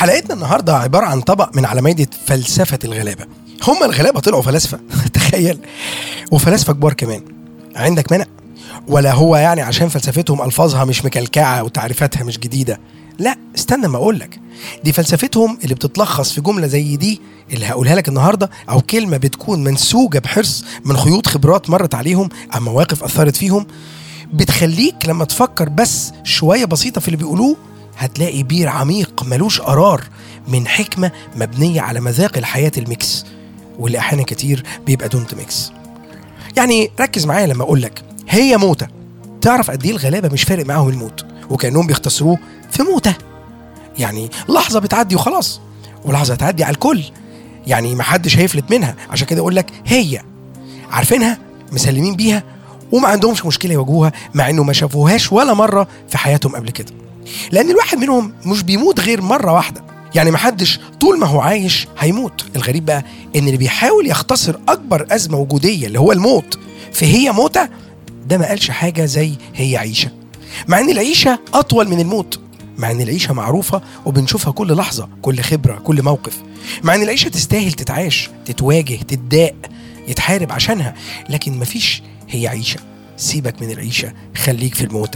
حلقتنا النهارده عباره عن طبق من على مائده فلسفه الغلابه هم الغلابه طلعوا فلاسفه تخيل وفلاسفه كبار كمان عندك مانع ولا هو يعني عشان فلسفتهم الفاظها مش مكلكعه وتعريفاتها مش جديده لا استنى ما اقول لك دي فلسفتهم اللي بتتلخص في جمله زي دي اللي هقولها لك النهارده او كلمه بتكون منسوجه بحرص من خيوط خبرات مرت عليهم او مواقف اثرت فيهم بتخليك لما تفكر بس شويه بسيطه في اللي بيقولوه هتلاقي بير عميق ملوش قرار من حكمه مبنيه على مذاق الحياه الميكس واللي احيانا كتير بيبقى دونت ميكس يعني ركز معايا لما اقول لك هي موته تعرف قد ايه الغلابه مش فارق معاهم الموت وكانهم بيختصروه في موته يعني لحظه بتعدي وخلاص ولحظه هتعدي على الكل يعني ما حدش هيفلت منها عشان كده اقول لك هي عارفينها مسلمين بيها وما عندهمش مشكله يواجهوها مع انه ما شافوهاش ولا مره في حياتهم قبل كده لان الواحد منهم مش بيموت غير مره واحده يعني ما حدش طول ما هو عايش هيموت الغريب بقى ان اللي بيحاول يختصر اكبر ازمه وجوديه اللي هو الموت فهي موته ده ما قالش حاجه زي هي عيشه مع ان العيشه اطول من الموت مع ان العيشه معروفه وبنشوفها كل لحظه كل خبره كل موقف مع ان العيشه تستاهل تتعاش تتواجه تتضاق يتحارب عشانها لكن مفيش هي عيشه سيبك من العيشه خليك في الموتة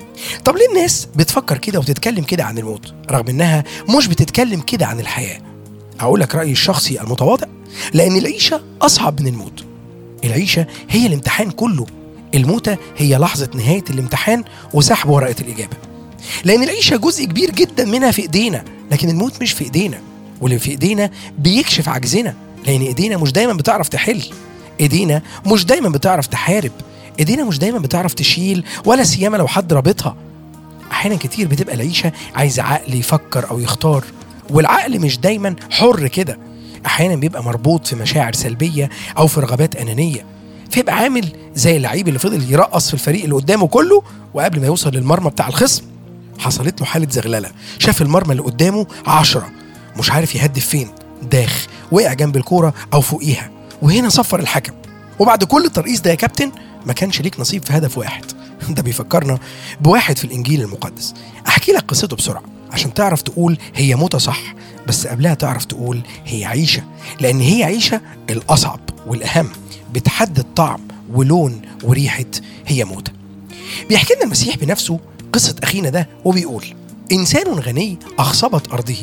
طب ليه الناس بتفكر كده وتتكلم كده عن الموت رغم انها مش بتتكلم كده عن الحياه اقول لك رايي الشخصي المتواضع لان العيشه اصعب من الموت العيشه هي الامتحان كله الموتة هي لحظة نهاية الامتحان وسحب ورقة الإجابة لأن العيشة جزء كبير جدا منها في إيدينا لكن الموت مش في إيدينا واللي في إيدينا بيكشف عجزنا لأن إيدينا مش دايما بتعرف تحل إيدينا مش دايما بتعرف تحارب إيدينا مش دايما بتعرف تشيل ولا سيما لو حد رابطها أحيانا كتير بتبقى العيشة عايزة عقل يفكر أو يختار والعقل مش دايما حر كده أحيانا بيبقى مربوط في مشاعر سلبية أو في رغبات أنانية فيبقى عامل زي اللعيب اللي فضل يرقص في الفريق اللي قدامه كله وقبل ما يوصل للمرمى بتاع الخصم حصلت له حالة زغللة شاف المرمى اللي قدامه عشرة مش عارف يهدف فين داخ وقع جنب الكورة أو فوقيها وهنا صفر الحكم وبعد كل الترقيص ده يا كابتن ما كانش ليك نصيب في هدف واحد ده بيفكرنا بواحد في الإنجيل المقدس أحكي لك قصته بسرعة عشان تعرف تقول هي موتة صح بس قبلها تعرف تقول هي عيشة لأن هي عيشة الأصعب والأهم بتحدد طعم ولون وريحة هي موتة بيحكي لنا المسيح بنفسه قصة أخينا ده وبيقول إنسان غني أخصبت أرضه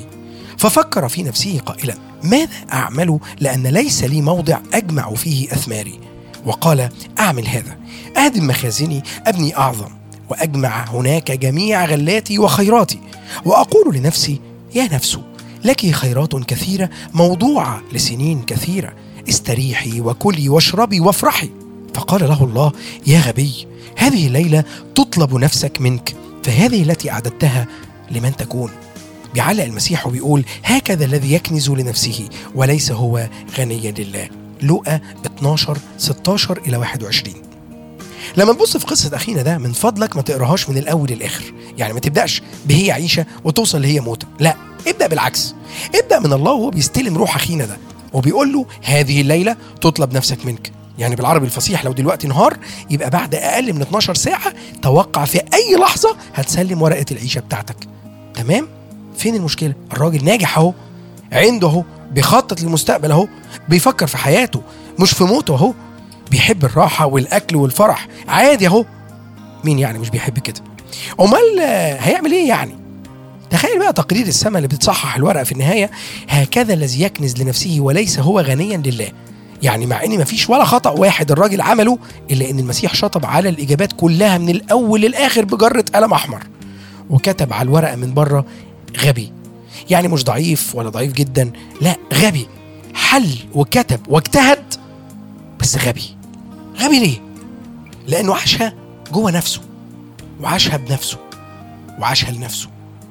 ففكر في نفسه قائلا ماذا أعمل لأن ليس لي موضع أجمع فيه أثماري وقال أعمل هذا أهدم مخازني أبني أعظم وأجمع هناك جميع غلاتي وخيراتي وأقول لنفسي يا نفس لك خيرات كثيرة موضوعة لسنين كثيرة استريحي وكلي واشربي وافرحي فقال له الله يا غبي هذه الليلة تطلب نفسك منك فهذه التي أعددتها لمن تكون بيعلق المسيح وبيقول هكذا الذي يكنز لنفسه وليس هو غنيا لله لوقا 12 16 إلى 21 لما تبص في قصة أخينا ده من فضلك ما تقراهاش من الأول للآخر يعني ما تبدأش بهي عيشة وتوصل لهي موتة لا ابدأ بالعكس ابدأ من الله وهو بيستلم روح أخينا ده وبيقول له هذه الليلة تطلب نفسك منك يعني بالعربي الفصيح لو دلوقتي نهار يبقى بعد أقل من 12 ساعة توقع في أي لحظة هتسلم ورقة العيشة بتاعتك تمام؟ فين المشكلة؟ الراجل ناجح أهو عنده أهو بيخطط للمستقبل أهو بيفكر في حياته مش في موته أهو بيحب الراحة والأكل والفرح عادي أهو مين يعني مش بيحب كده؟ أمال هيعمل إيه يعني؟ تخيل بقى تقرير السماء اللي بتصحح الورقة في النهاية هكذا الذي يكنز لنفسه وليس هو غنيا لله يعني مع ان مفيش ولا خطأ واحد الراجل عمله الا ان المسيح شطب على الاجابات كلها من الاول للاخر بجرة قلم احمر وكتب على الورقة من بره غبي يعني مش ضعيف ولا ضعيف جدا لا غبي حل وكتب واجتهد بس غبي غبي ليه لانه عاشها جوه نفسه وعاشها بنفسه وعاشها لنفسه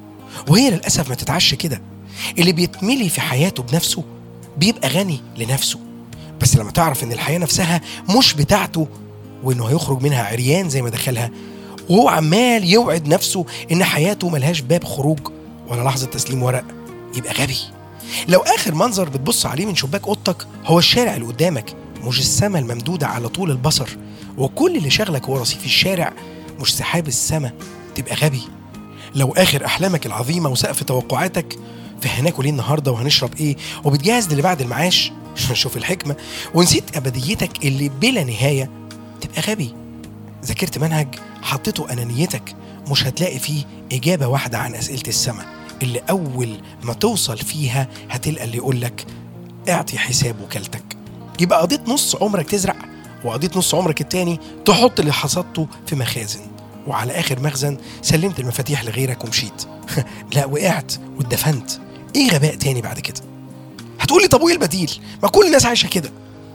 وهي للأسف ما تتعش كده اللي بيتملي في حياته بنفسه بيبقى غني لنفسه بس لما تعرف ان الحياة نفسها مش بتاعته وانه هيخرج منها عريان زي ما دخلها وهو عمال يوعد نفسه ان حياته ملهاش باب خروج ولا لحظة تسليم ورق يبقى غبي لو اخر منظر بتبص عليه من شباك اوضتك هو الشارع اللي قدامك مش السما الممدودة على طول البصر وكل اللي شغلك هو رصيف الشارع مش سحاب السما تبقى غبي لو اخر احلامك العظيمه وسقف توقعاتك فهناكل ايه النهارده وهنشرب ايه وبتجهز للي بعد المعاش شوف الحكمه ونسيت ابديتك اللي بلا نهايه تبقى غبي ذاكرت منهج حطيته انانيتك مش هتلاقي فيه اجابه واحده عن اسئله السماء اللي اول ما توصل فيها هتلقى اللي يقول لك اعطي حساب وكالتك يبقى قضيت نص عمرك تزرع وقضيت نص عمرك التاني تحط اللي حصدته في مخازن وعلى اخر مخزن سلمت المفاتيح لغيرك ومشيت لا وقعت واتدفنت ايه غباء تاني بعد كده هتقولي طب وايه البديل ما كل الناس عايشه كده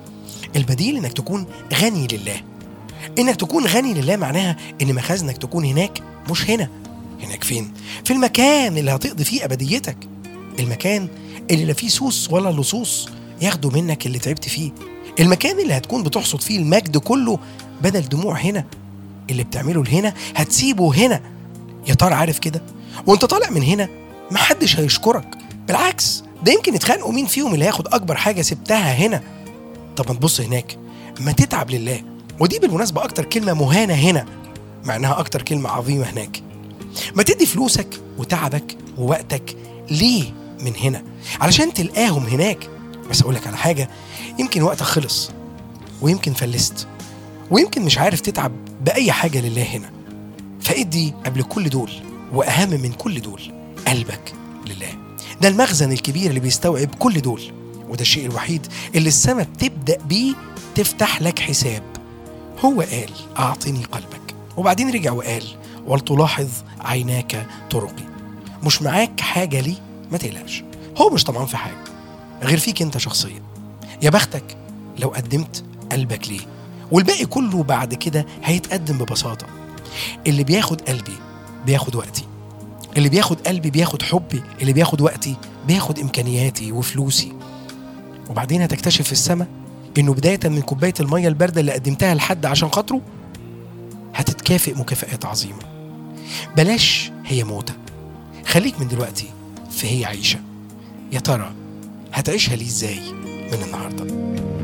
البديل انك تكون غني لله انك تكون غني لله معناها ان مخازنك تكون هناك مش هنا هناك فين في المكان اللي هتقضي فيه ابديتك المكان اللي لا فيه سوس ولا لصوص ياخدوا منك اللي تعبت فيه المكان اللي هتكون بتحصد فيه المجد كله بدل دموع هنا اللي بتعمله لهنا هتسيبه هنا يا ترى عارف كده وانت طالع من هنا محدش هيشكرك بالعكس ده يمكن يتخانقوا مين فيهم اللي هياخد اكبر حاجه سبتها هنا طب ما تبص هناك ما تتعب لله ودي بالمناسبه اكتر كلمه مهانه هنا مع انها اكتر كلمه عظيمه هناك ما تدي فلوسك وتعبك ووقتك ليه من هنا علشان تلقاهم هناك بس اقول لك على حاجه يمكن وقتك خلص ويمكن فلست ويمكن مش عارف تتعب باي حاجه لله هنا فادي قبل كل دول واهم من كل دول قلبك لله ده المخزن الكبير اللي بيستوعب كل دول وده الشيء الوحيد اللي السماء بتبدا بيه تفتح لك حساب هو قال اعطني قلبك وبعدين رجع وقال ولتلاحظ عيناك طرقي مش معاك حاجه ليه ما تقلقش هو مش طمعان في حاجه غير فيك انت شخصيا يا بختك لو قدمت قلبك ليه والباقي كله بعد كده هيتقدم ببساطه اللي بياخد قلبي بياخد وقتي اللي بياخد قلبي بياخد حبي اللي بياخد وقتي بياخد امكانياتي وفلوسي وبعدين هتكتشف في السماء انه بدايه من كوبايه الميه البارده اللي قدمتها لحد عشان خاطره هتتكافئ مكافآت عظيمه بلاش هي موتة خليك من دلوقتي في هي عيشة يا ترى هتعيشها ليه ازاي من النهارده